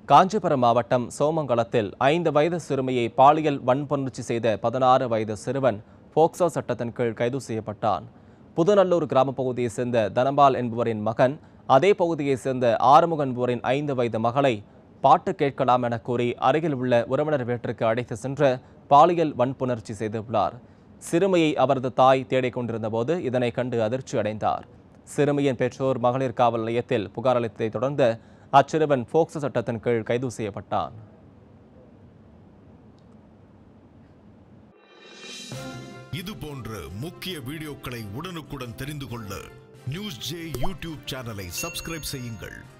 காஞ்சிபுரம் மாவட்டம் சோமங்கலத்தில் ஐந்து வயது சிறுமியை பாலியல் வன்புணர்ச்சி செய்த பதினாறு வயது சிறுவன் போக்சோ சட்டத்தின் கீழ் கைது செய்யப்பட்டான் புதுநல்லூர் கிராம பகுதியைச் சேர்ந்த தனபால் என்பவரின் மகன் அதே பகுதியைச் சேர்ந்த ஆறுமுக என்பவரின் ஐந்து வயது மகளை பாட்டு கேட்கலாம் என கூறி அருகில் உள்ள உறவினர் வீட்டிற்கு அழைத்து சென்று பாலியல் வன்புணர்ச்சி செய்துள்ளார் சிறுமியை அவரது தாய் தேடிக் கொண்டிருந்த போது இதனை கண்டு அதிர்ச்சி அடைந்தார் சிறுமியின் பெற்றோர் மகளிர் காவல் நிலையத்தில் புகார் அளித்ததைத் தொடர்ந்து அச்சிறுவன் போக்சோ சட்டத்தின் கீழ் கைது செய்யப்பட்டான் இது போன்ற முக்கிய வீடியோக்களை உடனுக்குடன் தெரிந்து கொள்ள நியூஸ் ஜே யூடியூப் சேனலை சப்ஸ்கிரைப் செய்யுங்கள்